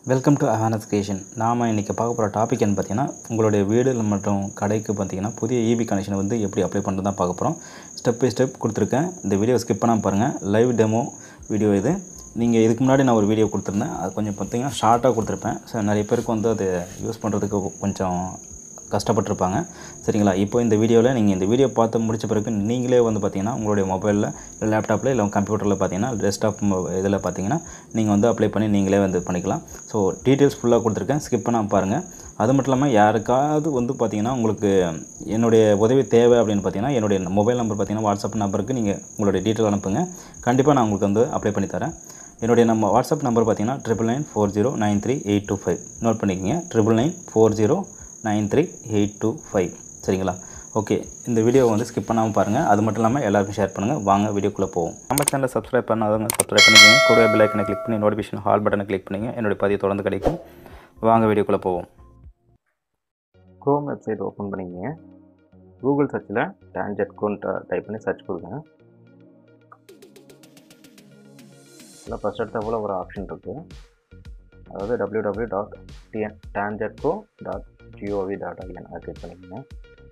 welcome to awareness creation நாம் இன்றைக்கி பார்க்க போகிற டாபிக் என்ன பார்த்தீங்கன்னா உங்களுடைய வீடு மற்றும் கடைக்கு பார்த்தீங்கன்னா புதிய இபி கனெக்ஷனை வந்து எப்படி அப்ளை பண்ணுறது தான் பார்க்க போகிறோம் ஸ்டெப் பை ஸ்டெப் கொடுத்துருக்கேன் இந்த வீடியோ ஸ்கிப் பண்ணாமல் பாருங்கள் லைவ் டெமோ வீடியோ இது நீங்கள் இதுக்கு முன்னாடி நான் ஒரு வீடியோ கொடுத்துருந்தேன் அது கொஞ்சம் பார்த்தீங்கன்னா ஷார்ட்டாக கொடுத்துருப்பேன் ஸோ நிறைய பேருக்கு வந்து அது யூஸ் பண்ணுறதுக்கு கொஞ்சம் கஷ்டப்பட்டிருப்பாங்க சரிங்களா இப்போ இந்த வீடியோவில் நீங்கள் இந்த வீடியோ பார்த்து முடிச்ச பிறகு நீங்களே வந்து பார்த்தீங்கன்னா உங்களுடைய மொபைலில் இல்லை லேப்டாப்பில் இல்லை கம்ப்யூட்டரில் பார்த்தீங்கன்னா டெஸ்க்டாப் இதில் பார்த்தீங்கன்னா நீங்கள் வந்து அப்ளை பண்ணி நீங்களே வந்து பண்ணிக்கலாம் ஸோ டீட்டெயில்ஸ் ஃபுல்லாக கொடுத்துருக்கேன் ஸ்கிப் பண்ணாமல் பாருங்கள் அது மட்டும் இல்லாமல் யாருக்காவது வந்து பார்த்தீங்கன்னா உங்களுக்கு என்னுடைய உதவி தேவை அப்படின்னு பார்த்தீங்கன்னா என்னுடைய மொபைல் நம்பர் பார்த்தீங்கன்னா வாட்ஸ்அப் நம்பருக்கு நீங்கள் உங்களுடைய டீட்டெயில் அனுப்புங்க கண்டிப்பாக நான் உங்களுக்கு வந்து அப்ளை பண்ணி தரேன் என்னுடைய நம்ம வாட்ஸ்அப் நம்பர் பார்த்தீங்கன்னா triple nine four zero nine three eight two five note பண்ணிக்கோங்க triple nine four zero nine three eight two five சரிங்களா ஓகே இந்த வீடியோவை வந்து ஸ்கிப் பண்ணாமல் பாருங்கள் அது மட்டும் இல்லாமல் எல்லாருக்கும் ஷேர் பண்ணுங்கள் வாங்க வீடியோக்குள்ளே போவோம் நம்ம சேனலை சப்ஸ்கிரைப் பண்ணாதவங்க சப்ஸ்கிரைப் பண்ணிக்கோங்க கூட பெல் ஐக்கனை கிளிக் பண்ணி நோட்டிஃபிகேஷன் ஹால் பட்டனை கிளிக் பண்ணிங்க என்னுடைய பதிவு தொடர்ந்து கிடைக்கும் வாங்க வீடியோக்குள்ளே போவோம் க்ரோம் வெப்சைட் ஓப்பன் பண்ணிக்கங்க கூகுள் சர்ச்சில் டான்ஜெட் கோன்ட்டு டைப் பண்ணி சர்ச் கொடுங்க இதில் ஃபஸ்ட் எடுத்த போல் ஒரு ஆப்ஷன் இருக்குது அதாவது W W dot TN TANGEDCO dot GOV dot IN அதை கிளிக் பண்ணிக்கங்க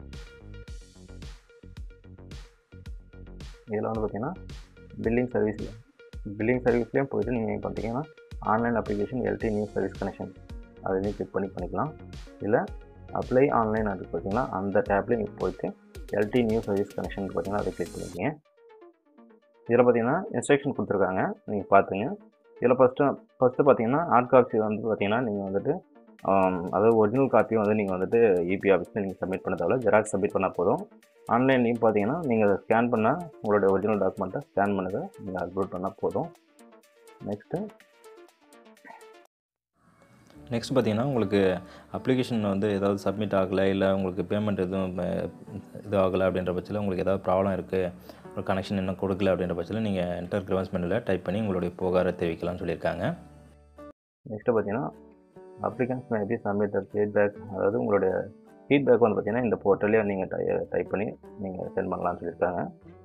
இதில் வந்து பார்த்தீங்கன்னா பில்லிங் சர்வீஸ் பில்லிங் சர்வீஸ்லேயும் போயிட்டு நீங்கள் பார்த்தீங்கன்னா online application LT news service connection அதுலேயும் கிளிக் பண்ணி பண்ணிக்கலாம் இல்லை அப்ளை ஆன்லைன் அது பார்த்தீங்கன்னா அந்த டேப்லேயும் நீங்கள் போயிட்டு எல்டி நியூ சர்வீஸ் கனெக்ஷன் பார்த்தீங்கன்னா அதை கிளிக் பண்ணிக்கங்க இதில் பார்த்தீங்கன்னா இன்ஸ்ட்ரக்ஷன் கொடுத்துருக்காங்க நீங்கள் பார்த்துங்க இதில் ஃபஸ்ட்டு ஃபஸ்ட்டு பார்த்தீங்கன்னா ஹார்ட் காப்பி வந்து பார்த்தீங்கன்னா நீங்கள் வந்துட்டு அதாவது ஒரிஜினல் காப்பியும் வந்து நீங்கள் வந்துட்டு இபி ஆஃபீஸில் நீங்கள் சப்மிட் பண்ண தேவை ஜெராக்ஸ் சப்மிட் பண்ணால் போதும் ஆன்லைன்லேயும் பார்த்தீங்கன்னா நீங்கள் அதை ஸ்கேன் பண்ணால் உங்களுடைய ஒரிஜினல் டாக்குமெண்ட்டை ஸ்கேன் பண்ணதை நீங்கள் அப்லோட் பண்ணால் போதும் நெக்ஸ்ட்டு நெக்ஸ்ட் பார்த்தீங்கன்னா உங்களுக்கு அப்ளிகேஷன் வந்து ஏதாவது சப்மிட் ஆகலை இல்லை உங்களுக்கு பேமெண்ட் எதுவும் அஹ், இது ஆகலை அப்படின்ற பட்சத்தில் உங்களுக்கு ஏதாவது ப்ராப்ளம் இருக்குது ஒரு கனெக்ஷன் இன்னும் கொடுக்கல அப்படின்ற பட்சத்தில் நீங்கள் என்டர் கிரவன்ஸ் மெனுவில் டைப் பண்ணி உங்களுடைய புகாரை தெரிவிக்கலாம்னு சொல்லியிருக்காங்க நெக்ஸ்ட்டு பார்த்தீங்கன்னா அப்ளிகன்ஸ் மேபி சப்மிட் ஃபீட்பேக் அதாவது உங்களுடைய ஃபீட்பேக் வந்து பார்த்தீங்கன்னா இந்த போர்ட்டலே நீங்கள் டை டைப் பண்ணி நீங்கள் சென்ட் பண்ணலாம்னு சொல்லியிருக்காங்க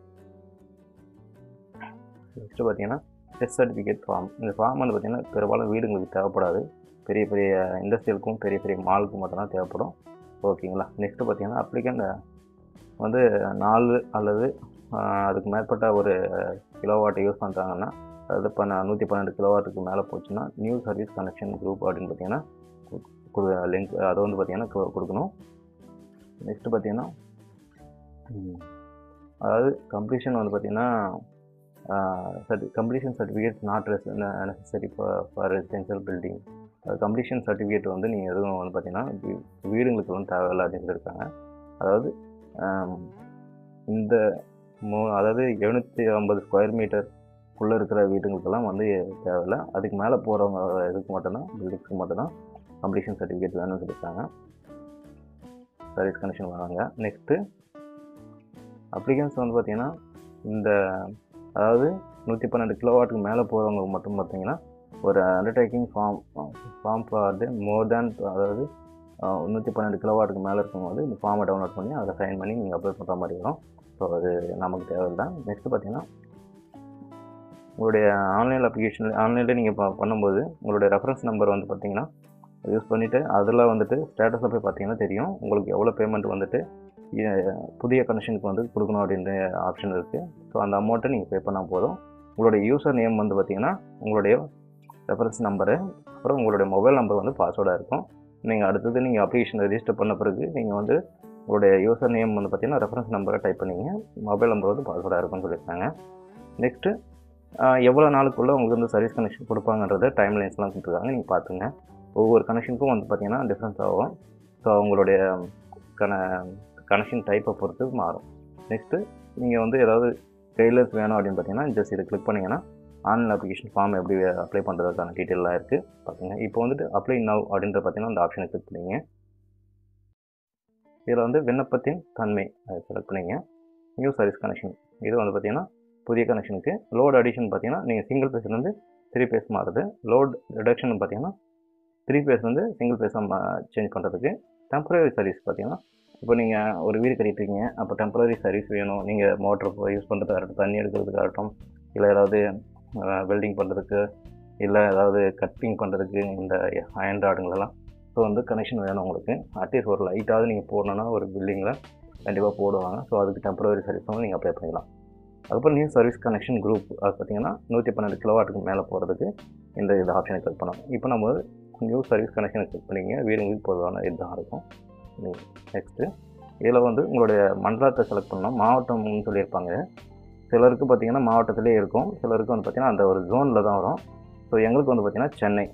நெக்ஸ்ட்டு பார்த்தீங்கன்னா டெஸ்ட் சர்டிஃபிகேட் ஃபார்ம் இந்த ஃபார்ம் வந்து பார்த்தீங்கன்னா பெரும்பாலும் வீடுங்களுக்கு தேவைப்படாது பெரிய பெரிய இண்டஸ்ட்ரியலுக்கும் பெரிய பெரிய மாலுக்கும் மட்டும்தான் தேவைப்படும் ஓகேங்களா நெக்ஸ்ட்டு பார்த்தீங்கன்னா அப்ளிகண்ட் வந்து நாலு அல்லது ஆஹ், அதுக்கு மேற்பட்ட ஒரு கிலோவாட்டை யூஸ் பண்ணுறாங்கன்னா அதாவது பண்ண நூற்றி பன்னெண்டு கிலோவாட்டுக்கு மேலே போச்சுன்னா நியூ சர்வீஸ் கனெக்ஷன் குரூப் அப்படின்னு பார்த்தீங்கன்னா லிங்க் அதை வந்து பார்த்தீங்கன்னா கு- கொடுக்கணும் நெக்ஸ்ட்டு பார்த்தீங்கன்னா ம், அதாவது கம்ப்ளீஷன் வந்து பார்த்தீங்கன்னா சர்டி completion certificate not necessary for residential building completion certificate வந்து நீங்கள் எதுவும் வந்து பார்த்தீங்கன்னா வீ- வீடுங்களுக்கு வந்து தேவையில்லை அப்படின்னு சொல்லியிருக்காங்க அதாவது ஆம், இந்த மூ அதாவது எழுநூற்றி ஐம்பது ஸ்கொயர் மீட்டருக்குள்ளே இருக்கிற வீடுங்களுக்கெல்லாம் வந்து தேவையில்லை அதுக்கு மேலே போகிறவங்க இதுக்கு மட்டும்தான் பில்டிங்ஸ்க்கு மட்டும்தான் கம்ப்ளீஷன் சர்டிஃபிகேட் வேணும்னு சொல்லியிருக்காங்க சர்வீஸ் கனெக்ஷன் வராங்க நெக்ஸ்ட்டு அப்ளிகன்ஸ் வந்து பார்த்திங்கன்னா இந்த அதாவது நூற்றி பன்னெண்டு கிலோவாட்டுக்கு மேலே போகிறவங்க மட்டும் பார்த்தீங்கன்னா ஒரு undertaking form form for the more than அதாவது நூற்றி பன்னெண்டு கிலோவாட்டுக்கு மேலே இருக்கும்போது இந்த ஃபார்மை டவுன்லோட் பண்ணி அதை சைன் பண்ணி நீங்கள் அப்ளை பண்ணுற மாதிரி வரும் ஸோ அது நமக்கு தேவையில்லை நெக்ஸ்ட்டு பார்த்தீங்கன்னா உங்களுடைய ஆன்லைன் அப்ளிகேஷன் ஆன்லைனில் நீங்கள் ப பண்ணும்போது உங்களுடைய ரெஃபரன்ஸ் நம்பர் வந்து பார்த்தீங்கன்னா யூஸ் பண்ணிவிட்டு அதில் வந்துட்டு ஸ்டேட்டஸில் போய் பார்த்தீங்கன்னா தெரியும் உங்களுக்கு எவ்வளோ பேமெண்ட் வந்துட்டு எ- புதிய கனெக்ஷனுக்கு வந்து கொடுக்கணும் அப்படின்ற ஆப்ஷன் இருக்குது ஸோ அந்த அமௌண்ட்டை நீங்கள் பே பண்ணால் போதும் உங்களுடைய யூசர் நேம் வந்து பார்த்தீங்கன்னா உங்களுடைய ரெஃபரன்ஸ் நம்பரு அப்புறம் உங்களுடைய மொபைல் நம்பர் வந்து பாஸ்வேர்டாக இருக்கும் நீங்கள் அடுத்தது நீங்கள் அப்ளிகேஷன் ரெஜிஸ்டர் பண்ண பிறகு நீங்கள் வந்து உங்களுடைய யூசர் நேம் வந்து பார்த்தீங்கன்னா ரெஃபரன்ஸ் நம்பரை டைப் பண்ணிங்க மொபைல் நம்பர் வந்து பாஸ்வேர்டாக இருக்கும்னு சொல்லியிருக்காங்க நெக்ஸ்ட்டு எவ்வளோ நாளுக்குள்ளே உங்களுக்கு வந்து சர்வீஸ் கனெக்ஷன் கொடுப்பாங்கன்றத டைம் லைன்ஸ்லாம் கொடுத்துருக்காங்க நீங்கள் பார்த்துங்க ஒவ்வொரு கனெக்ஷனுக்கும் வந்து பார்த்தீங்கன்னா டிஃப்ரென்ஸ் ஆகும் ஸோ உங்களுடைய கன கனெக்ஷன் டைப்பை பொறுத்து மாறும் நெக்ஸ்ட்டு நீங்கள் வந்து ஏதாவது டெய்லர்ஸ் வேணும் அப்படின்னு பார்த்தீங்கன்னா ஜஸ்ட் இதை கிளிக் பண்ணிங்கன்னா ஆன்லைன் அப்ளிகேஷன் ஃபார்ம் எப்படி அப்ளை பண்ணுறதுக்கான டீட்டெயிலாக இருக்குது பார்த்துங்க இப்போ வந்துட்டு அப்ளை நவ் அப்படின்ற பார்த்தீங்கன்னா அந்த ஆப்ஷனை கிளிக் பண்ணிங்க இதில் வந்து விண்ணப்பத்தின் தன்மை அதை செலக்ட் பண்ணிங்க நியூ சர்வீஸ் கனெக்ஷன் இது வந்து பார்த்தீங்கன்னா புதிய கனெக்ஷனுக்கு லோட் அடிஷன் பார்த்தீங்கன்னா நீங்கள் சிங்கிள் பேஸ்லேருந்து த்ரீ பேஸ் மாறுது லோட் ரிடக்ஷன் பார்த்தீங்கன்னா த்ரீ பேஸ் வந்து சிங்கிள் பேஸாக சேஞ்ச் பண்ணுறதுக்கு டெம்பரரி சர்வீஸ் பார்த்தீங்கன்னா இப்போ நீங்கள் ஒரு வீடு கட்டிட்டீங்க அப்போ டெம்பரரி சர்வீஸ் வேணும் நீங்கள் மோட்டர் யூஸ் பண்ணுறதுக்காகட்டும் தண்ணி எடுக்கிறதுக்காகட்டும் இல்லை ஏதாவது வெல்டிங் பண்ணுறதுக்கு இல்லை ஏதாவது கட்டிங் பண்ணுறதுக்கு இந்த அயன் ராடுங்களெல்லாம் ஸோ வந்து கனெக்ஷன் வேணும் உங்களுக்கு அட்லீஸ்ட் ஒரு லைட்டாவது நீங்கள் போடணுன்னா ஒரு பில்டிங்கில் கண்டிப்பாக போடுவாங்க ஸோ அதுக்கு டெம்பரவரி சர்வீஸ் வந்து நீங்கள் அப்ளை பண்ணிக்கலாம் அதுக்கப்புறம் நியூ சர்வீஸ் கனெக்ஷன் குரூப் அது பார்த்தீங்கன்னா நூற்றி பன்னெண்டு கிலோவாட்டுக்கு மேலே போகிறதுக்கு இந்த இது ஆப்ஷனை கிளிக் பண்ணணும் இப்போ நம்ம வந்து நியூ சர்வீஸ் கனெக்ஷனை கிளிக் பண்ணிங்க வீடுங்களுக்கு பொதுவான இதுதான் இருக்கும் நெக்ஸ்ட்டு இதில் வந்து உங்களுடைய மண்டலத்தை செலக்ட் பண்ணணும் மாவட்டம்னு சொல்லியிருப்பாங்க சிலருக்கு பார்த்தீங்கன்னா மாவட்டத்திலே இருக்கும் சிலருக்கு வந்து பார்த்திங்கன்னா அந்த ஒரு ஜோனில் தான் வரும் ஸோ எங்களுக்கு வந்து பார்த்திங்கன்னா சென்னை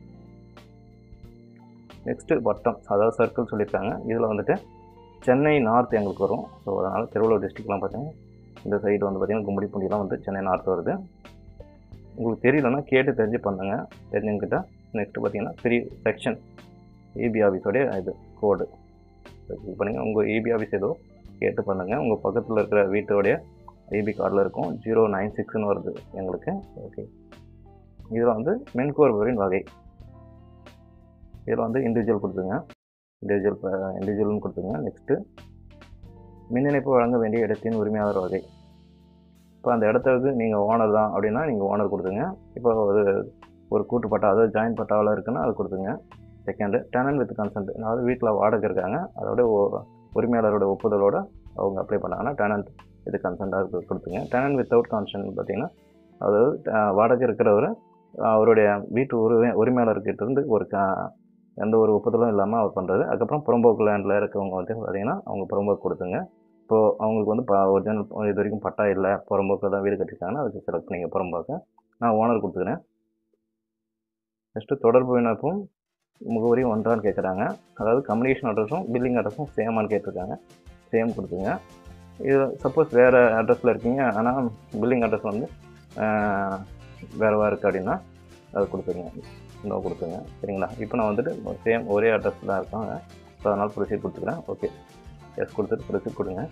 நெக்ஸ்ட்டு வட்டம் அதாவது சர்க்கிள் சொல்லியிருக்காங்க இதில் வந்துட்டு சென்னை நார்த் எங்களுக்கு வரும் ஸோ அதனால் திருவள்ளூர் டிஸ்ட்ரிக்ட்லாம் பார்த்தீங்கன்னா இந்த சைடு வந்து பார்த்திங்கன்னா கும்மிடிப்பூண்டிலாம் வந்து சென்னை நார்த் வருது உங்களுக்கு தெரியலன்னா கேட்டு தெரிஞ்சு பண்ணுங்க தெரிஞ்சுக்கிட்ட நெக்ஸ்ட்டு பார்த்தீங்கன்னா த்ரீ செக்ஷன் இபி ஆஃபீஸோடைய இது கோடு இது பண்ணுங்கள் உங்கள் இபி ஆஃபீஸ் ஏதோ கேட்டு பண்ணுங்கள் உங்கள் பக்கத்தில் இருக்கிற வீட்டோடைய ஐபி கார்டில் இருக்கும் ஜீரோ நைன் சிக்ஸ்னு வருது எங்களுக்கு ஓகே இதில் வந்து மென்கோர்வரின் வகை இதில் வந்து இண்டிவிஜுவல் கொடுத்துங்க இண்டிவிஜுவல் இண்டிவிஜுவல்னு கொடுத்துங்க நெக்ஸ்ட்டு மின் இணைப்பு வழங்க வேண்டிய இடத்தின் உரிமையாளர் வகை இப்போ அந்த இடத்துக்கு நீங்கள் ஓனர் தான் அப்படின்னா நீங்கள் ஓனர் கொடுத்துங்க இப்போ ஒரு ஒரு கூட்டு பட்டா அதாவது ஜாயின் பட்டாவில் இருக்குன்னா அது கொடுத்துங்க செகண்டு டெனன் வித் கன்சென்ட் அதாவது வீட்டில் வாடகை இருக்காங்க அதோட ஒ- உரிமையாளரோட ஒப்புதலோட அவங்க அப்ளை பண்ணாங்கன்னா டெனன்ட் இது கன்சென்ட்டாக கொடுத்துங்க டெனன் வித்தவுட் கன்சென்ட் பார்த்தீங்கன்னா அதாவது அஹ், வாடகை இருக்கிறவர் அவருடைய வீட்டு உரிமை உரிமையாளர்கிட்ட இருந்து ஒரு க எந்த ஒரு ஒப்புதலும் இல்லாமல் அவர் பண்ணுறது அதுக்கப்புறம் புறம்போக்கு லேண்டில் இருக்கவங்க வந்து பார்த்தீங்கன்னா அவங்க புறம்போக்கு கொடுத்துங்க இப்போது அவங்களுக்கு வந்து ப ஒரிஜினல் இது வரைக்கும் பட்டா இல்லை புறம்போக்கு தான் வீடு கட்டியிருக்காங்கன்னா அதுக்கு செலக்ட் பண்ணிங்க புறம்போக்கு நான் ஓனர் கொடுத்துக்கிறேன் நெக்ஸ்ட்டு தொடர்பு விண்ணப்பம் முகவரியும் ஒன்றான்னு கேட்குறாங்க அதாவது கம்யூனிகேஷன் அட்ரஸும் பில்லிங் அட்ரஸும் சேமான்னு கேட்டிருக்காங்க சேம் கொடுத்துங்க இது சப்போஸ் வேறு அட்ரஸில் இருக்கீங்க ஆனால் பில்லிங் அட்ரஸ் வந்து ஆஹ், வேறவா இருக்குது அப்படின்னா அது கொடுத்துருங்க நோ கொடுத்துங்க சரிங்களா இப்போ நான் வந்துட்டு சேம் ஒரே அட்ரஸ் தான் இருக்காங்க ஸோ அதனால் ப்ரொசீட் கொடுத்துக்கிறேன் ஓகே எஸ் கொடுத்துட்டு ப்ரொசீட் கொடுங்க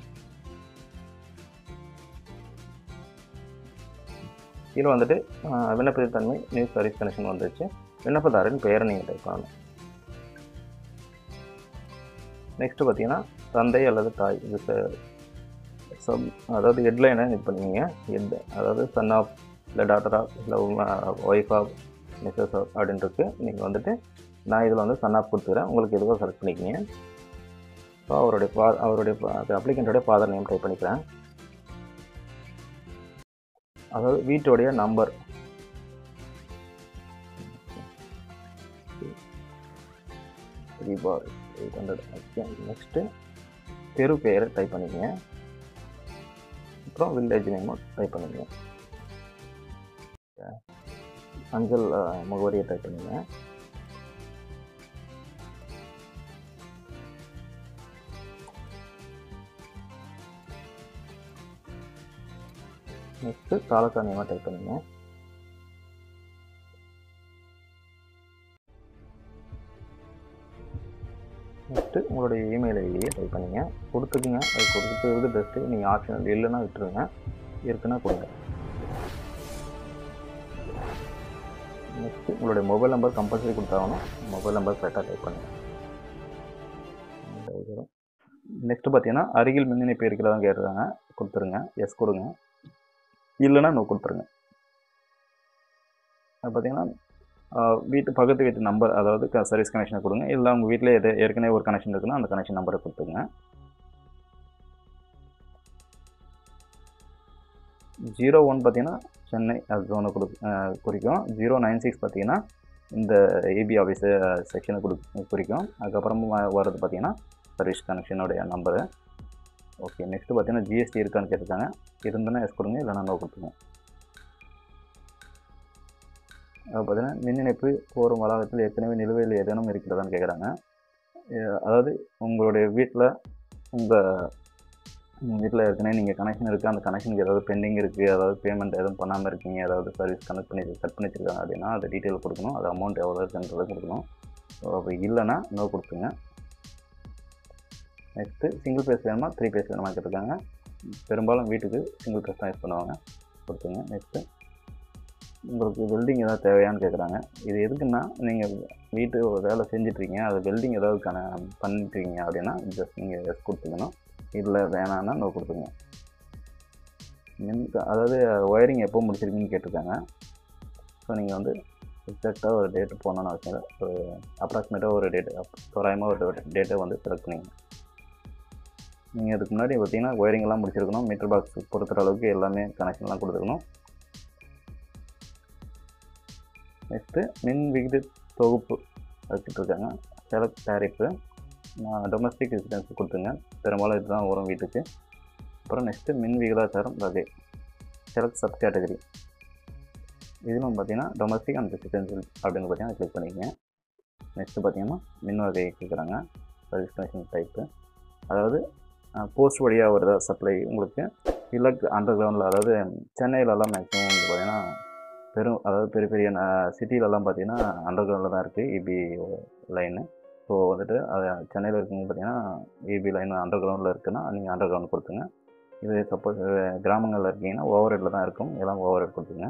இதில் வந்துட்டு ஆஹ், விண்ணப்பத்தன்மை நியூ சர்வீஸ் கனெக்ஷன் வந்துருச்சு விண்ணப்பதாரின் பெயரை நீங்கள் டைப் பண்ணணும் நெக்ஸ்ட்டு பார்த்தீங்கன்னா தந்தை அல்லது தாய் இது சப் அதாவது ஹெட்லைனை இது பண்ணுவீங்க ஹெட் அதாவது சன் ஆஃப் இல்லை டாட்டர் ஆஃப் இல்லை ஒய்ஃப் ஆஃப் மிஸ்ஸஸ் ஆஃப் அப்படின்ட்டு நீங்கள் வந்துட்டு நான் இதில் வந்து சன் ஆஃப் கொடுத்துக்கிறேன் உங்களுக்கு எதுவோ செலக்ட் பண்ணிக்கிங்க ஸோ அவருடைய பா அவருடைய அப்ளிகண்ட்டோடைய ஃபாதர் நேம் டைப் பண்ணிக்கிறேன் அதாவது வீட்டோடைய number three four eight hundred okay next தெரு பெயரை டைப் பண்ணிக்கங்க அப்புறம் வில்லேஜ் நேமும் டைப் பண்ணிக்கங்க அஞ்சல் அஹ், முகவரியை டைப் பண்ணுங்க நெக்ஸ்ட்டு தாலுக்கா நேமாக டைப் பண்ணுங்க நெக்ஸ்ட்டு உங்களுடைய இமெயில் ஐடியை டைப் பண்ணிங்க கொடுத்துக்குங்க அது கொடுத்துறது பெஸ்ட்டு நீங்கள் ஆப்ஷன் இல்லைன்னா விட்டுருங்க இருக்குன்னா கொடுங்க நெக்ஸ்ட்டு உங்களுடைய மொபைல் நம்பர் கம்பல்சரி கொடுத்தாகணும் மொபைல் நம்பர் கரெக்டாக டைப் பண்ணுங்கள் நெக்ஸ்ட்டு பார்த்தீங்கன்னா அருகில் மின் இணைப்பு இருக்கிறதா கேட்டுருக்காங்க கொடுத்துருங்க எஸ் கொடுங்க இல்லைன்னா நோ கொடுத்துருங்க அது பார்த்தீங்கன்னா ஆஹ், வீட்டு பக்கத்து வீட்டு நம்பர் அதாவது சர்வீஸ் கனெக்ஷனை கொடுங்க இல்லை உங்கள் வீட்டில் எது ஏற்கனவே ஒரு கனெக்ஷன் இருக்குன்னா அந்த கனெக்ஷன் நம்பரை கொடுத்துருங்க ஜீரோ ஒன் பார்த்தீங்கன்னா சென்னை அது ஜோனை கொடு ஆஹ், குறிக்கும் ஜீரோ நைன் சிக்ஸ் பார்த்தீங்கன்னா இந்த ஏபி ஆஃபீஸு செக்ஷனை கொடு குறிக்கும் அதுக்கப்புறம் வர்றது பார்த்தீங்கன்னா சர்வீஸ் கனெக்ஷனுடைய நம்பரு ஓகே நெக்ஸ்ட்டு பார்த்தீங்கன்னா ஜிஎஸ்டி இருக்கான்னு கேட்டிருக்காங்க இருந்ததுன்னா எஸ் கொடுங்க இல்லைன்னா நோ கொடுத்துங்க அது பார்த்தீங்கன்னா மின் இணைப்பு போரும் வளாகத்தில் ஏற்கனவே நிலுவையில் ஏதேனும் இருக்கிறதான்னு கேட்குறாங்க அதாவது உங்களுடைய வீட்டில் உங்கள் வீட்டில் ஏற்கனவே நீங்கள் கனெக்ஷன் இருக்குது அந்த கனெக்ஷனுக்கு ஏதாவது பெண்டிங் இருக்குது அதாவது பேமெண்ட் எதுவும் பண்ணாமல் இருக்கீங்க ஏதாவது சர்வீஸ் கனெக்ட் பண்ணி கட் பண்ணி வச்சிருக்காங்க அப்படின்னா அது டீட்டெயில் கொடுக்கணும் அது அமௌண்ட் எவ்வளோ இருக்குன்றதை கொடுக்கணும் ஸோ அப்போ இல்லைன்னா நோ கொடுத்துங்க நெக்ஸ்ட்டு சிங்கிள் பேஸ் வேணுமா த்ரீ பேஸ் வேணுமா கேட்டிருக்காங்க பெரும்பாலும் வீட்டுக்கு சிங்கிள் பேஸ் தான் யூஸ் பண்ணுவாங்க கொடுத்துங்க நெக்ஸ்ட்டு உங்களுக்கு வெல்டிங் ஏதாவது தேவையான்னு கேட்குறாங்க இது எதுக்குன்னா நீங்கள் வீட்டு ஒரு வேலை செஞ்சிட்ருக்கீங்க அது வெல்டிங் ஏதாவது கன பண்ணிட்டுருக்கீங்க அப்படின்னா ஜஸ்ட் நீங்கள் எஸ் கொடுத்துக்கணும் இல்லை வேணான்னா நோ கொடுத்துங்க மின் க- அதாவது ஒயரிங் எப்போ முடிச்சிருக்கீங்கன்னு கேட்டிருக்காங்க ஸோ நீங்கள் வந்து எக்ஸாக்டாக ஒரு டேட்டு போகணுன்னு அவசியம் இல்லை ஒரு அப்ராக்சிமேட்டாக ஒரு டேட்டு தோராயமாக ஒரு டேட்டை வந்து செலக்ட் பண்ணிங்க நீங்கள் அதுக்கு முன்னாடி பார்த்தீங்கன்னா ஒயரிங் எல்லாம் முடிச்சிருக்கணும் மீட்டர் பாக்ஸ் பொறுத்துற அளவுக்கு எல்லாமே கனெக்ஷன்லாம் கொடுத்துருக்கணும் நெக்ஸ்ட்டு மின் விகித தொகுப்பு வச்சுட்டு இருக்காங்க செலக்ட் டேரிப்பு டொமஸ்டிக் ரெசிடென்ஸ் கொடுத்துங்க பெரும்பாலும் இதுதான் வரும் வீட்டுக்கு அப்புறம் நெக்ஸ்ட்டு மின் விகிதாச்சாரம் வகை செலக்ட் சப் கேட்டகரி இதிலும் பார்த்தீங்கன்னா டொமஸ்டிக் அண்ட் ரெசிடென்சியல் அப்படின்னு பார்த்தீங்கன்னா கிளிக் பண்ணிக்கங்க நெக்ஸ்ட்டு பார்த்தீங்கன்னா மின் வகை கேட்குறாங்க சர்வீஸ் கனெக்ஷன் டைப்பு அதாவது போஸ்ட் வழியாக வருதா சப்ளை உங்களுக்கு இல்லை அண்டர் கிரவுண்டில் அதாவது சென்னையிலலாம் மேக்ஸிமம் வந்து பார்த்தீங்கன்னா பெரும் அதாவது பெரிய பெரிய சிட்டிலலாம் பார்த்தீங்கன்னா அண்டர் கிரவுண்டில் தான் இருக்குது இபி லைனு ஸோ வந்துட்டு அது சென்னையில் இருக்குங்க பார்த்தீங்கன்னா இபி லைன் அண்டர் கிரவுண்டில் இருக்குன்னா நீங்கள் அண்டர் கிரவுண்ட் கொடுத்துங்க இது சப்போஸ் கிராமங்களில் இருக்கீங்கன்னா ஓவர் ஹெட்டில் தான் இருக்கும் இதெல்லாம் ஓவர் ஹெட் கொடுத்துங்க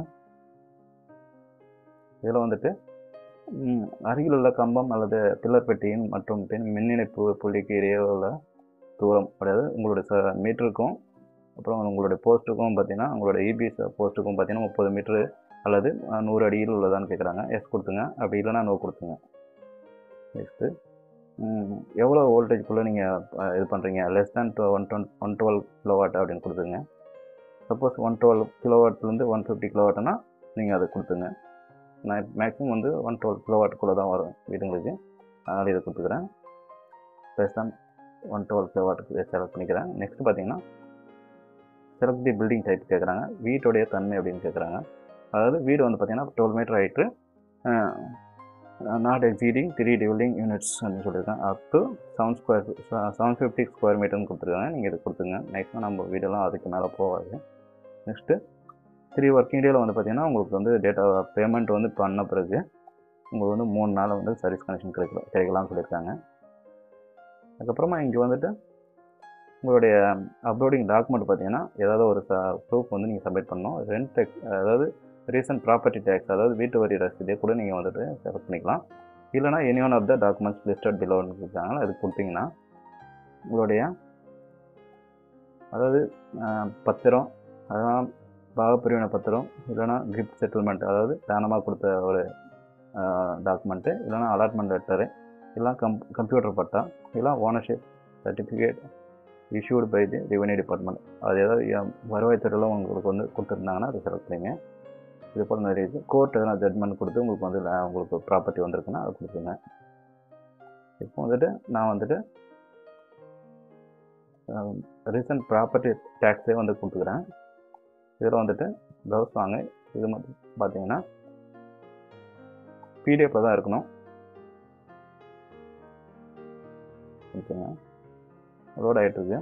இதில் வந்துட்டு ம், அருகில் உள்ள கம்பம் அல்லது பில்லர் பெட்டியின் மற்றும் பின் மின் இணைப்பு புள்ளிக்கு இடையே உள்ள தூரம் அதாவது உங்களுடைய ச மீட்டருக்கும் அப்புறம் உங்களுடைய போஸ்ட்டுக்கும் பார்த்தீங்கன்னா உங்களோட இபிஎஸ் போஸ்ட்டுக்கும் பார்த்தீங்கன்னா முப்பது மீட்ரு அல்லது அஹ், நூறு அடியில் உள்ளதான்னு கேட்குறாங்க எஸ் கொடுத்துங்க அப்படி இல்லைன்னா நோ கொடுத்துங்க நெக்ஸ்ட்டு எவ்வளோ வோல்டேஜ்குள்ளே நீங்கள் இது பண்ணுறீங்க less than one twen one twelve kilowatt அப்படின்னு கொடுத்துங்க சப்போஸ் ஒன் டுவெல் கிலோவாட்லேருந்து ஒன் ஃபிஃப்டி கிலோவாட்னா நீங்கள் அதை கொடுத்துங்க நான் மேக்ஸிமம் வந்து ஒன் டுவெல் கிலோவாட்டுக்குள்ளே தான் வரும் வீடுங்களுக்கு அதனால் இதை கொடுத்துக்கிறேன் லெஸ் தேன் ஒன் டுவெல் கிலோவாட்டுக்கு செலக்ட் பண்ணிக்கிறேன் நெக்ஸ்ட் பார்த்தீங்கன்னா செலக்ட் தி பில்டிங் டைப் கேட்குறாங்க வீட்டுடைய தன்மை அப்படின்னு கேட்குறாங்க அதாவது வீடு வந்து பார்த்தீங்கன்னா twelve metre height not exceeding three dwelling units அப்படின்னு சொல்லியிருக்கேன் up to seven square seven fifty square மீட்டர்னு கொடுத்துருக்காங்க நீங்கள் இது கொடுத்துங்க மேக்ஸிமம் நம்ம வீடெல்லாம் அதுக்கு மேலே போகாது நெக்ஸ்ட்டு த்ரீ ஒர்க்கிங் டேயில் வந்து பார்த்தீங்கன்னா உங்களுக்கு வந்து டேட்டா பேமெண்ட் வந்து பண்ண பிறகு உங்களுக்கு வந்து மூணு நாள் வந்து சர்வீஸ் கனெக்ஷன் கிடைக்கலாம் கிடைக்கலாம்னு சொல்லியிருக்காங்க அதுக்கப்புறமா இங்கே வந்துட்டு உங்களுடைய அப்லோடிங் டாக்குமெண்ட் பார்த்தீங்கன்னா ஏதாவது ஒரு ப்ரூஃப் வந்து நீங்கள் சப்மிட் பண்ணணும் ரெண்ட் டேக்ஸ் அதாவது ரீசன்ட் ப்ராப்பர்ட்டி டேக்ஸ் அதாவது வீட்டு வரி ரசீதே கூட நீங்கள் வந்துட்டு செலக்ட் பண்ணிக்கலாம் இல்லைனா any one of the documents listed பிலோன்னு இருக்காங்களா அது கொடுத்தீங்கன்னா உங்களுடைய அதாவது அஹ், பத்திரம் அதெல்லாம் பாகப்பிரிவினை பத்திரம் இல்லைனா கிஃப்ட் செட்டில்மெண்ட் அதாவது தானமாக கொடுத்த ஒரு டாக்குமெண்ட்டு இல்லைனா அலாட்மெண்ட் லெட்டரு இல்லை கம் கம்ப்யூட்டர் பட்டா இல்லை ownership certificate issued by the revenue department அது ஏதாவது எ- வருவாய்த்துறையில் உங்களுக்கு வந்து கொடுத்துருந்தாங்கன்னா அதை செலக்ட் பண்ணுங்க இது போல் நிறைய இருக்குது கோர்ட் எதனா ஜட்மெண்ட் கொடுத்து உங்களுக்கு வந்து ல- உங்களுக்கு ப்ராப்பர்ட்டி வந்திருக்குன்னா அதை கொடுத்துங்க இப்போ வந்துட்டு நான் வந்துட்டு ரீசன்ட் ப்ராப்பர்ட்டி டேக்ஸே வந்து கொடுத்துக்கிறேன் இதில் வந்துட்டு ப்ளவுஸ் வாங்க இது மட்டும் பார்த்தீங்கன்னா பிடிஎஃப்பில் தான் இருக்கணும் ஓகேங்க லோட் ஆகிட்டுருக்கு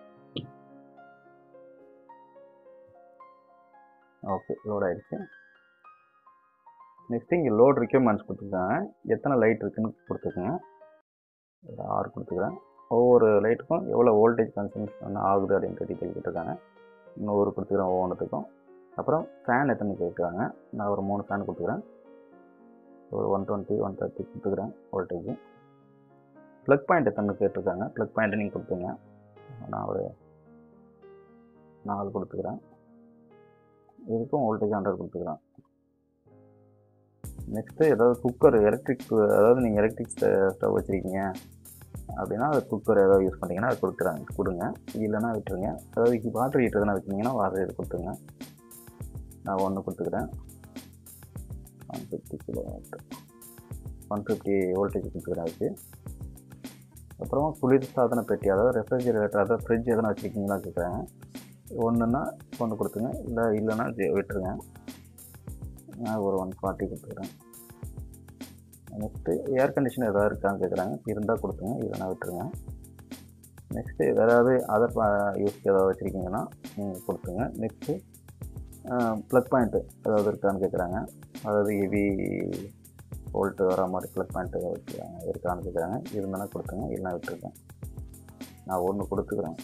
ஓகே லோட் ஆகிடுச்சு நெக்ஸ்ட்டு இங்கே லோட் ரிக்யர்மெண்ட்ஸ் கொடுத்துருக்காங்க எத்தனை லைட் இருக்குன்னு கொடுத்துருக்குங்க ஒரு ஆறு கொடுத்துக்கிறேன் ஒவ்வொரு லைட்டுக்கும் எவ்வளோ வோல்டேஜ் கன்சம்ஷன் ஆகுது அப்படின்ற டீட்டெயில் கேட்டிருக்காங்க நூறு கொடுத்துக்கிறேன் ஒவ்வொன்றுத்துக்கும் அப்புறம் ஃபேன் எத்தனை கேட்குறாங்க நான் ஒரு மூணு ஃபேன் கொடுத்துக்கிறேன் ஒரு ஒன் டுவெண்ட்டி ஒன் தேர்ட்டி கொடுத்துக்கிறேன் வோல்டேஜ் ப்ளக் பாயிண்ட் எத்தனை கேட்டிருக்காங்க ப்ளக் பாயிண்ட்டை நீங்கள் கொடுத்துங்க நான் ஒரு நாலு கொடுத்துக்கிறேன் இதுக்கும் வோல்டேஜ் ஹண்ட்ரட் கொடுத்துக்கிறேன் நெக்ஸ்ட்டு ஏதாவது குக்கர் எலக்ட்ரிக் அதாவது நீங்கள் எலக்ட்ரிக் ஸ்டவ் வச்சுருக்கீங்க அப்படின்னா அது குக்கர் ஏதாவது யூஸ் பண்ணிங்கன்னா அது கொடுக்குறாங்க கொடுங்க இல்லைன்னா விட்டுருங்க அதாவது வாட்டர் ஹீட்டர் எதனா வச்சுருந்தீங்கன்னா வாட்டர் ஹீட்டர் கொடுத்துருங்க நான் ஒன்று கொடுத்துக்கிறேன் one fifty kilo one fifty voltage கொடுத்துக்கிறேன் அதுக்கு அப்புறமா குளிர் சாதன பெட்டி அதாவது ரெஃப்ரிஜிரேட்டர் அதாவது ஃப்ரிட்ஜ் எதனா வச்சுருக்கீங்களா கேட்குறாங்க ஒன்றுன்னா ஒன்று கொடுத்துங்க இல்லை இல்லைன்னா இது விட்டுருங்க நான் ஒரு ஒன் ஃபார்ட்டி கொடுத்துக்கிறேன் நெக்ஸ்ட்டு ஏர் கண்டிஷன் எதாவது இருக்கான்னு கேட்குறாங்க இருந்தால் கொடுத்துங்க இல்லைன்னா விட்டுருங்க நெக்ஸ்ட்டு வேறு ஏதாவது அதர் யூஸ்க்கு ஏதாவது வச்சுருக்கீங்கன்னா நீங்கள் கொடுத்துங்க நெக்ஸ்ட்டு ப்ளக் பாயிண்ட்டு ஏதாவது இருக்கான்னு கேட்குறாங்க அதாவது ஹெவி வோல்ட்டு வர மாதிரி ப்ளக் பாயிண்ட்டு வைக்கிறாங்க இருக்கான்னு கேட்குறாங்க இருந்தானா கொடுத்துங்க இல்லைனா விட்டுருக்கேன் நான் ஒன்று கொடுத்துக்கிறேன்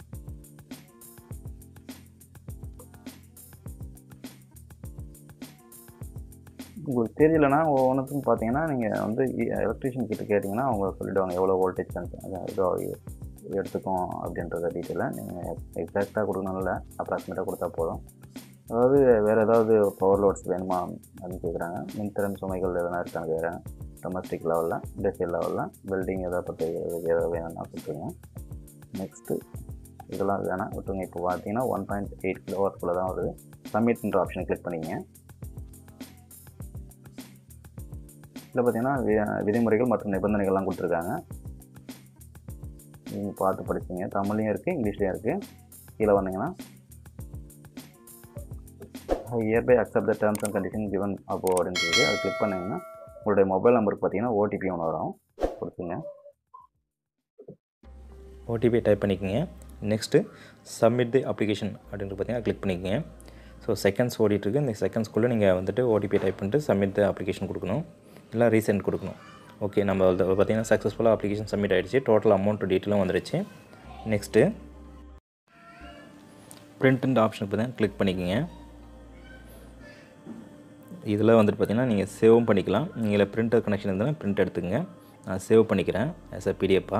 உங்களுக்கு தெரியலனா ஒவ்வொன்றுக்கும் பார்த்தீங்கன்னா நீங்கள் வந்து எலக்ட்ரிஷியன் கிட்ட கேட்டிங்கன்னா அவங்க சொல்லிவிடுவாங்க எவ்வளோ வோல்டேஜ் இதோ எடுத்துக்கும் அப்படின்றத டீட்டெயிலை நீங்கள் எக்ஸாக்டாக கொடுக்கணும்ல அப்ராக்சிமேட்டாக கொடுத்தா போதும் அதாவது வேறு ஏதாவது பவர் லோட்ஸ் வேணுமா அப்படின்னு கேட்குறாங்க மின்திறன் சுமைகள் எதனா இருக்கான்னு கேட்குறாங்க டொமஸ்டிக் லெவலில் இண்டஸ்ட்ரியல் லெவலில் பில்டிங் எதாவது பற்றி எதாவது வேணும்னா கொடுத்துருங்க நெக்ஸ்ட்டு இதெல்லாம் வேணாம் விட்டுருங்க இப்போ பார்த்தீங்கன்னா ஒன் பாயிண்ட் எயிட் கிலோ வாட்குள்ளே தான் வருது சப்மிட்ன்ற ஆப்ஷனை கிளிக் பண்ணிங்க இதில் பார்த்தீங்கன்னா வி- விதிமுறைகள் மற்றும் நிபந்தனைகள்லாம் கொடுத்துருக்காங்க நீங்கள் பார்த்து படிச்சீங்க தமிழ்லையும் இருக்குது இங்கிலீஷ்லேயும் இருக்குது கீழே வந்தீங்கன்னா hereby accept the terms and condition given அப்போ அப்படின்னு சொல்லி அதை கிளிக் பண்ணிங்கன்னா உங்களுடைய மொபைல் நம்பருக்கு பார்த்தீங்கன்னா ஓடிபி ஒன்று வரும் கொடுத்துங்க ஓடிபி டைப் பண்ணிக்கோங்க நெக்ஸ்ட்டு சப்மிட் தி அப்ளிகேஷன் அப்படின்ட்டு பார்த்தீங்கன்னா கிளிக் பண்ணிக்கோங்க ஸோ செகண்ட்ஸ் ஓடிட்டுருக்கு இந்த செகண்ட்ஸ்க்குள்ளே நீங்கள் வந்துட்டு ஓடிபி டைப் பண்ணிட்டு சப்மிட் தி அப்ளிகேஷன் கொடுக்கணும் இல்லை ரீசெண்ட் கொடுக்கணும் ஓகே நம்ம வந்து பார்த்தீங்கன்னா சக்ஸஸ்ஃபுல்லாக அப்ளிகேஷன் சப்மிட் ஆகிடுச்சு டோட்டல் அமௌண்ட் டீட்டெயிலும் வந்துருச்சு நெக்ஸ்ட்டு பிரிண்ட்ன்ற ஆப்ஷன் பார்த்தீங்கன்னா கிளிக் பண்ணிக்கோங்க இதில் வந்துட்டு பார்த்தீங்கன்னா நீங்கள் சேவும் பண்ணிக்கலாம் நீங்கள் பிரிண்டர் கனெக்ஷன் இருந்தால் பிரிண்ட் எடுத்துக்கங்க நான் சேவ் பண்ணிக்கிறேன் ஆஸ் அ பிடிஎஃபாக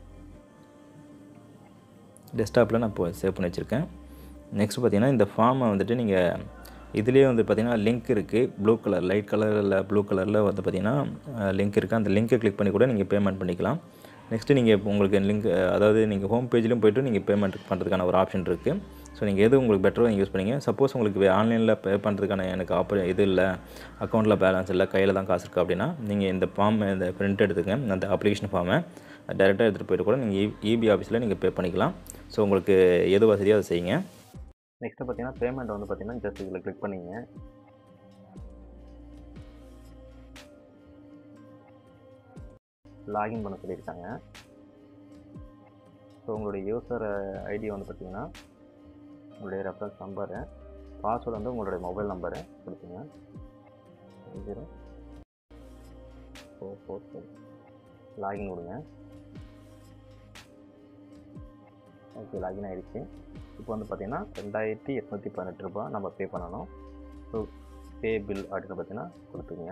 டெஸ்க்டாப்பில் நான் இப்போ சேவ் பண்ணி வச்சுருக்கேன் நெக்ஸ்ட் பார்த்தீங்கன்னா இந்த ஃபார்மை வந்துட்டு நீங்கள் இதுலேயே வந்து பார்த்தீங்கன்னா லிங்க் இருக்குது ப்ளூ கலர் லைட் கலரில் ப்ளூ கலரில் வந்து பார்த்தீங்கன்னா லிங்க் இருக்குது அந்த லிங்க்கை கிளிக் பண்ணி கூட நீங்கள் பேமெண்ட் பண்ணிக்கலாம் நெக்ஸ்ட்டு நீங்கள் இப்போ உங்களுக்கு லிங்க் அதாவது நீங்கள் ஹோம் பேஜ்லேயும் போய்ட்டு நீங்கள் பேமெண்ட் பண்ணுறதுக்கான ஒரு ஆப்ஷன் இருக்குது ஸோ நீங்கள் எது உங்களுக்கு பெட்டரோ நீங்கள் யூஸ் பண்ணிங்க சப்போஸ் உங்களுக்கு ஆன்லைனில் பே பண்ணுறதுக்கான எனக்கு ஆப்பர் இது இல்லை அக்கௌண்ட்டில் பேலன்ஸ் இல்லை கையில் தான் காசு இருக்குது அப்படின்னா நீங்கள் இந்த ஃபார்ம் இந்த பிரிண்ட் எடுத்துக்கங்க அந்த அப்ளிகேஷன் ஃபார்மை டேரெக்டாக எடுத்துகிட்டு போயிட்டு கூட நீங்கள் இபி ஆஃபீஸில் நீங்கள் பே பண்ணிக்கலாம் ஸோ உங்களுக்கு எது வசதியோ அதை செய்யுங்க நெக்ஸ்ட்டு பார்த்தீங்கன்னா பேமெண்ட் வந்து பார்த்தீங்கன்னா ஜஸ்ட் இதில் கிளிக் பண்ணிங்க லாகின் பண்ண சொல்லியிருக்காங்க ஸோ உங்களுடைய யூசர் ஐடி வந்து பார்த்தீங்கன்னா உங்களுடைய ரெஃபரன்ஸ் நம்பரு பாஸ்வேர்டு வந்து உங்களுடைய மொபைல் நம்பரு கொடுத்துங்க zero four four four login கொடுங்க ஓகே லாகின் ஆயிடுச்சு இப்போ வந்து பார்த்தீங்கன்னா ரெண்டாயிரத்தி எட்நூற்றி பதினெட்டு ரூபாய் நம்ம பே பண்ணணும் ஸோ பே பில் அப்படின்னு பார்த்தீங்கன்னா கொடுத்துங்க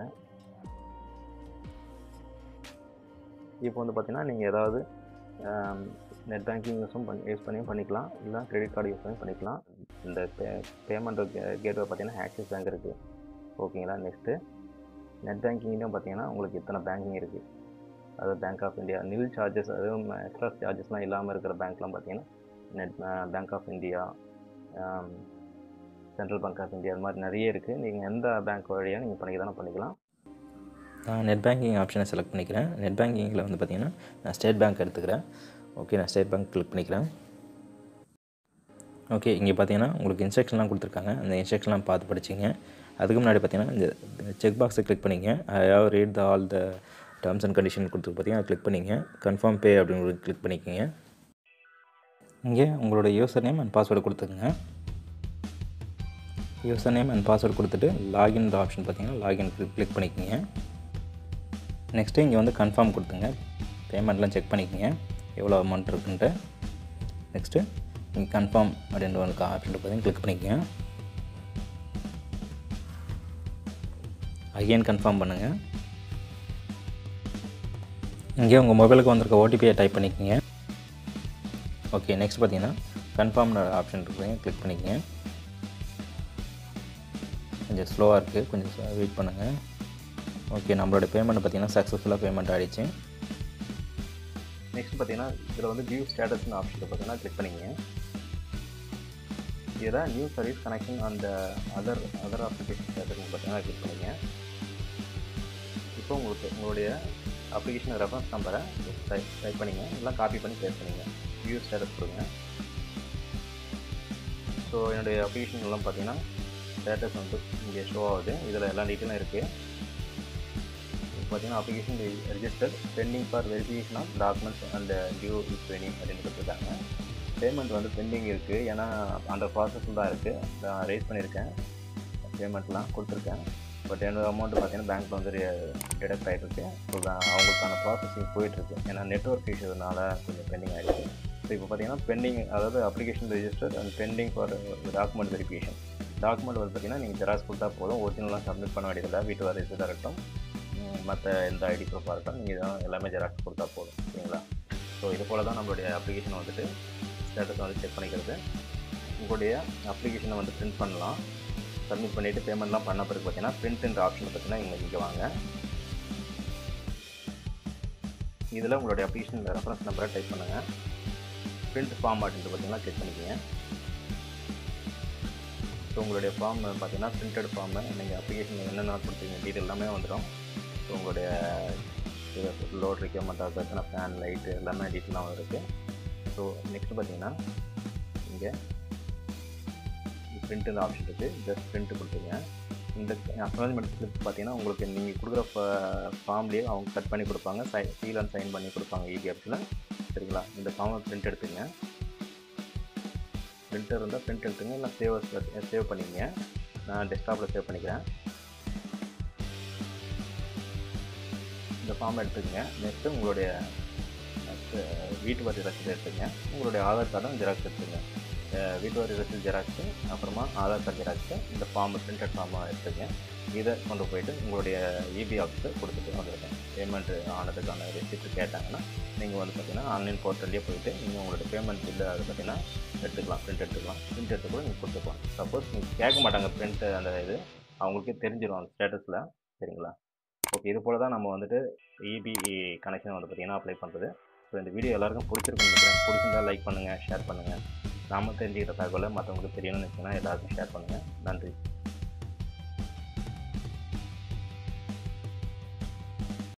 இப்போ வந்து பார்த்தீங்கன்னா நீங்கள் ஏதாவது நெட் பேங்கிங் யூஸும் பண்ணி யூஸ் பண்ணியும் பண்ணிக்கலாம் இல்லை கிரெடிட் கார்டு யூஸ் பண்ணி பண்ணிக்கலாம் இந்த பே பேமெண்ட் கேட்வே பார்த்தீங்கன்னா ஆக்சிஸ் பேங்க் இருக்குது ஓகேங்களா நெக்ஸ்ட்டு நெட் பேங்கிங்லேயும் பார்த்தீங்கன்னா உங்களுக்கு இத்தனை பேங்கிங் இருக்குது அதாவது Bank of India nil charges அதுவும் எக்ஸ்ட்ரா சார்ஜஸ்லாம் இல்லாமல் இருக்கிற பேங்க்லாம் பார்த்தீங்கன்னா net Bank of India Central Bank of India அது மாதிரி நிறைய இருக்குது நீங்கள் எந்த பேங்க் வழியாக நீங்கள் பண்ணிக்க தானே பண்ணிக்கலாம் நான் நெட் பேங்கிங் ஆப்ஷனை செலக்ட் பண்ணிக்கிறேன் நெட் பேங்கிங்கில் வந்து பார்த்தீங்கன்னா நான் ஸ்டேட் பேங்க் எடுத்துக்கிறேன் ஓகே நான் ஸ்டேட் பேங்க் கிளிக் பண்ணிக்கிறேன் ஓகே இங்கே பார்த்தீங்கன்னா உங்களுக்கு இன்ஸ்ட்ரக்ஷன்லாம் கொடுத்துருக்காங்க அந்த இன்ஸ்ட்ரக்ஷன்லாம் பார்த்து படிச்சிங்க அதுக்கு முன்னாடி பார்த்தீங்கன்னா இந்த செக் பாக்ஸை கிளிக் பண்ணிங்க I have read the all the terms and condition கொடுத்து பார்த்தீங்கன்னா கிளிக் பண்ணிங்க கன்ஃபார்ம் பே அப்படின்னு கிளிக் பண்ணிக்கோங்க இங்கே உங்களோட யூசர் நேம் அண்ட் பாஸ்வேர்டு கொடுத்துக்குங்க யூசர் நேம் அண்ட் பாஸ்வேர்டு கொடுத்துட்டு லாகின் ஆப்ஷன் பார்த்தீங்கன்னா லாகின் கிளிக் பண்ணிக்கோங்க நெக்ஸ்ட்டு இங்கே வந்து கன்ஃபார்ம் கொடுத்துங்க பேமெண்ட்லாம் செக் பண்ணிக்கோங்க எவ்வளோ அமௌண்ட் இருக்குன்ட்டு நெக்ஸ்ட்டு நீங்கள் கன்ஃபார்ம் அப்படின்ற ஒரு ஆப்ஷன் பார்த்தீங்கன்னா கிளிக் பண்ணிக்கோங்க அகைன் கன்ஃபார்ம் பண்ணுங்கள் இங்கே உங்கள் மொபைலுக்கு வந்திருக்க ஓடிபியை டைப் பண்ணிக்கோங்க ஓகே நெக்ஸ்ட் பார்த்தீங்கன்னா கன்ஃபார்ம் ஆப்ஷன் இருக்குங்க கிளிக் பண்ணிக்கோங்க கொஞ்சம் ஸ்லோவாக இருக்குது கொஞ்சம் வெயிட் பண்ணுங்கள் ஓகே நம்மளோட பேமெண்ட் பார்த்தீங்கன்னா சக்ஸஸ்ஃபுல்லாக பேமெண்ட் ஆகிடுச்சு நெக்ஸ்ட் பார்த்தீங்கன்னா இதில் வந்து வியூ ஸ்டேட்டஸ்னு ஆப்ஷன் பார்த்தீங்கன்னா கிளிக் பண்ணிங்க இதில் நியூ சர்வீஸ் கனெக்ஷன் அந்த அதர் அதர் அப்ளிகேஷன் ஸ்டேட்டஸ் பார்த்தீங்கன்னா கிளிக் பண்ணிங்க இப்போ உங்களுக்கு உங்களுடைய அப்ளிகேஷன் ரெஃபரன்ஸ் நம்பரை டைப் டைப் பண்ணிங்க எல்லாம் காப்பி பண்ணி பேஸ்ட் பண்ணிங்க வியூ ஸ்டேட்டஸ் கொடுங்க ஸோ என்னுடைய அப்ளிகேஷன் எல்லாம் பார்த்தீங்கன்னா ஸ்டேட்டஸ் வந்து இங்கே ஷோ ஆகுது இதில் எல்லா டீட்டெயிலும் இருக்குது பார்த்தீங்கன்னா application register pending for verification of documents and due is pending அப்படின்னு கொடுத்துருக்காங்க பேமெண்ட் வந்து பெண்டிங் இருக்குது ஏன்னா அந்த ப்ராசஸில் தான் இருக்குது நான் ரைஸ் பண்ணியிருக்கேன் பேமெண்ட்லாம் கொடுத்துருக்கேன் பட் என்னோட அமௌண்ட் பார்த்தீங்கன்னா பேங்க்கில் வந்து டிடக்ட் ஆகிட்டு ஸோ அவங்களுக்கான ப்ராசஸிங் போயிட்டுருக்கு ஏன்னா நெட்ஒர்க் இஷ்யூனால கொஞ்சம் பெண்டிங் ஆகிடுச்சு ஸோ இப்போ பார்த்தீங்கன்னா பெண்டிங் அதாவது application register and pending for document verification document வந்து பார்த்தீங்கன்னா நீங்கள் ஜெராக்ஸ் கொடுத்தா போதும் ஒரிஜினலாக சப்மிட் பண்ண வேண்டியதில்லை வீட்டு வர இதாக இருக்கட்டும் மற்ற எந்த ஐடி ப்ரூஃபாக இருக்கட்டும் நீங்கள் தான் எல்லாமே ஜெராக்ஸ் கொடுத்தா போதும் ஓகேங்களா ஸோ இது போல் தான் நம்மளுடைய அப்ளிகேஷன் வந்துட்டு ஸ்டேட்டஸ் வந்து செக் பண்ணிக்கிறது உங்களுடைய அப்ளிகேஷனை வந்து பிரிண்ட் பண்ணலாம் சப்மிட் பண்ணிவிட்டு பேமெண்ட்லாம் பண்ண பிறகு பார்த்தீங்கன்னா பிரிண்ட்ன்ற ஆப்ஷனை பார்த்தீங்கன்னா இங்கே இங்கே வாங்க இதில் உங்களுடைய அப்ளிகேஷன் ரெஃபரன்ஸ் நம்பரை டைப் பண்ணுங்கள் பிரிண்ட் ஃபார்ம் அப்படின்ட்டு பார்த்தீங்கன்னா செக் பண்ணிக்கோங்க ஸோ உங்களுடைய ஃபார்ம் பார்த்தீங்கன்னா பிரிண்டட் ஃபார்மு நீங்கள் அப்ளிகேஷன் என்னென்ன கொடுத்தீங்க டீட்டெயில் எல்லாமே வந்துடும் ஸோ உங்களுடைய லோட் ரெக்யர்மெண்ட் அது எத்தனை ஃபேன் லைட்டு எல்லாமே டீட்டெயிலாக இருக்குது ஸோ நெக்ஸ்ட் பார்த்தீங்கன்னா இங்கே பிரிண்ட்டுன்ற ஆப்ஷன் இருக்குது ஜஸ்ட் பிரிண்ட் கொடுத்துங்க இந்த அக்னாலஜ்மெண்ட் ஸ்லிப் பார்த்தீங்கன்னா உங்களுக்கு நீங்கள் கொடுக்குற ஃபார்ம்லேயே அவங்க கட் பண்ணி கொடுப்பாங்க சை சீல் அண்ட் சைன் பண்ணி கொடுப்பாங்க இபி ஆப்ஸில் சரிங்களா இந்த ஃபார்மை பிரிண்ட் எடுத்துங்க பிரிண்டர் இருந்தால் பிரிண்ட் எடுத்துங்க இல்லை சேவ் சேவ் பண்ணிக்கங்க நான் டெஸ்க்டாப்பில் சேவ் பண்ணிக்கிறேன் இந்த ஃபார்மை எடுத்துக்கங்க நெக்ஸ்ட்டு உங்களுடைய அஹ், வீட்டு வரி ரசீது எடுத்துங்க உங்களுடைய ஆதார் கார்டும் ஜெராக்ஸ் எடுத்துங்க அஹ், வீட்டு வரி ரசீது ஜெராக்ஸு அப்புறமா ஆதார் கார்டு ஜெராக்ஸு இந்த ஃபார்ம் பிரிண்டட் ஃபார்மாக எடுத்துங்க இதை கொண்டு போயிட்டு உங்களுடைய இபி ஆஃபீஸை கொடுத்துட்டு வந்துருக்கேன் பேமெண்ட் ஆனதுக்கான ரெசிப்ட் கேட்டாங்கன்னா நீங்கள் வந்து பார்த்தீங்கன்னா ஆன்லைன் போர்ட்டல்லே போயிட்டு நீங்கள் உங்களோட பேமெண்ட் பில்லு அதை பார்த்தீங்கன்னா எடுத்துக்கலாம் பிரிண்ட் எடுத்துக்கலாம் பிரிண்ட் எடுத்து கூட நீங்கள் கொடுத்துக்கலாம் சப்போஸ் நீங்கள் கேட்க மாட்டாங்க பிரிண்ட் அந்த இது அவங்களுக்கே தெரிஞ்சிடும் அந்த ஸ்டேட்டஸில் சரிங்களா ஓகே இது போல் தான் நம்ம வந்துட்டு இபி கனெக்ஷன் வந்து பார்த்தீங்கன்னா அப்ளை பண்ணுறது ஸோ இந்த வீடியோ எல்லாருக்கும் பிடிச்சிருக்குன்னு நினைக்கிறேன் பிடிச்சிருந்தா லைக் பண்ணுங்கள் ஷேர் பண்ணுங்கள் நாம தெரிஞ்சுக்கிற தகவலை மற்றவங்களுக்கு தெரியணும்னு நினச்சிங்கன்னா எல்லாருக்கும் ஷேர் பண்ணுங்கள் நன்றி